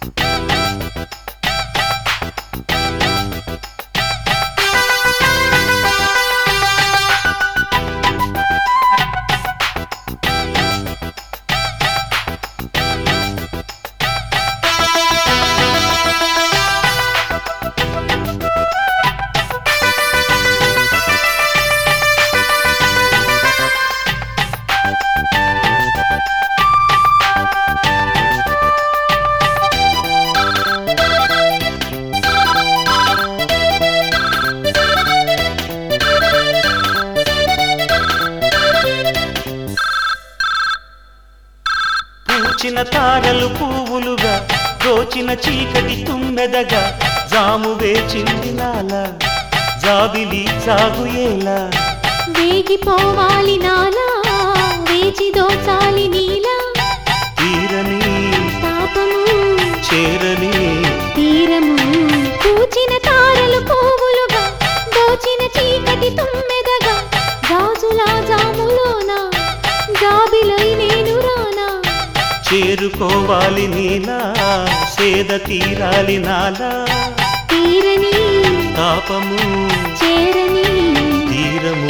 పూచిన తారలు పువ్వులుగా దోచిన చీకటి తుమ్మెదగా జాము వేచింది నాల జాబిలి సాగుయేలా వేగిపోవాలి నాలా వేచి దోచాలి నీలా తీరని పాపము చేరని తీరము పూచిన తారలు పువ్వులుగా దోచిన చీకటి తుమ్మెదగా గాజులా జాములోన జాబిలై నేను రానా చేరుకోవాలి నీలా సేద తీరాలి నాలా తీరని తాపము చేరని తీరము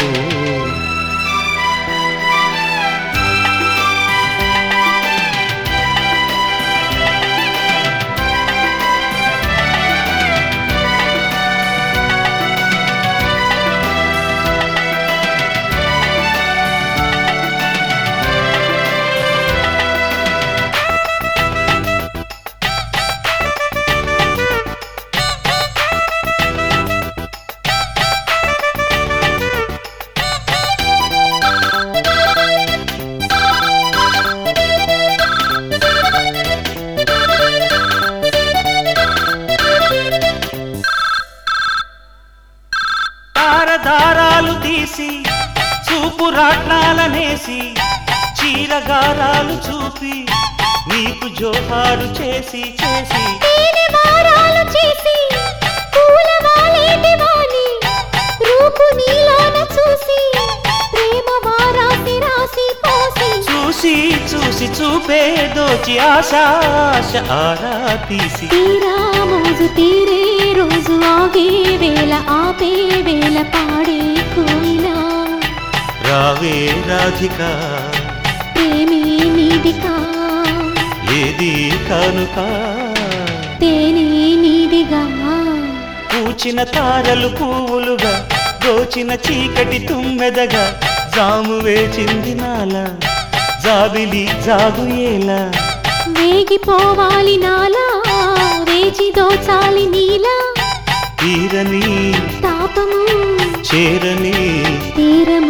తారదారాలు తీసి చూపు రాట్నాలనేసి చీరగారాలు చూపి నీకు జోహారు చేసి చేసి తేనె వారాలు చేసి పూల వాలేటి వాణి రూపు నీలోన చూసి ప్రేమ వారాసి రాసి పోసి చూసి చూసి చూపే దోచి ఆశ ఆశ ఆరా తీసి తీరా మోజు తీరే రోజు ఆగే వేళ ఆపే వేళ పాడే కోయిలా రావే రాధిక ప్రేమే నీదికా ఏది కానుక తేనె నీదిగా పూచిన తారలు పువ్వులుగా దోచిన చీకటి తుమ్మెదగా జాము వేచింది నాల జాబిలి జాగుయేలా వేగిపోవాలి నాలా వేచి దోచాలి నీలా తీరని తాపము చేరని తీరము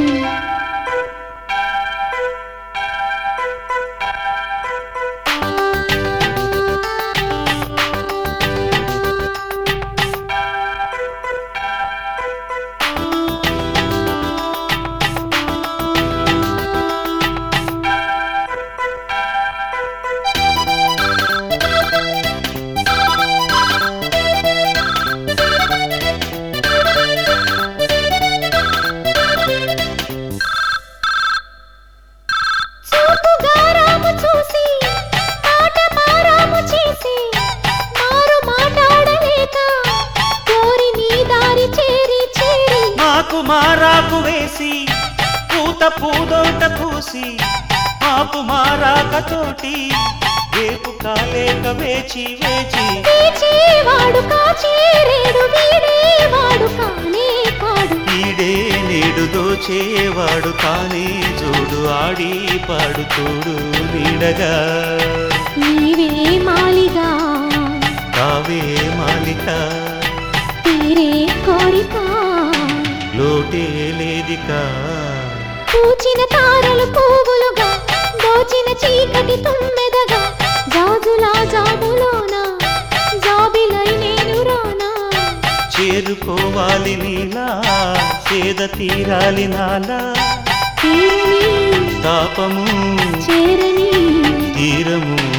చూపు గారాము చూసి మాట మారాము చేసి మారు మాట్లాడలేక కోరి నీ దారి చేరి చేరి మాకు మారాకు వేసి పూత పూదోట పూసి మాపు మారాకతోటి రేపు కాలేక వేచి వేచి వేచేవాడు కాచేరేడు వీడేవాడు కానే కాడు ఈడే నేడు దోచేవాడు కానే చూడు ఆడి పాడుతోడు నీడగా నీవే మాలిగా కావే మాలిక తీరే కోరిక లోటే లేదికా పూచిన తారలు పువ్వులుగా దోచిన చీకటి తుమ్మెదగా జాజులా జాములోన జాబిలై నేను రానా చేరుకోవాలి నీలా చేద తీరాలి నాలా తీరని తాపము చేరని తీరము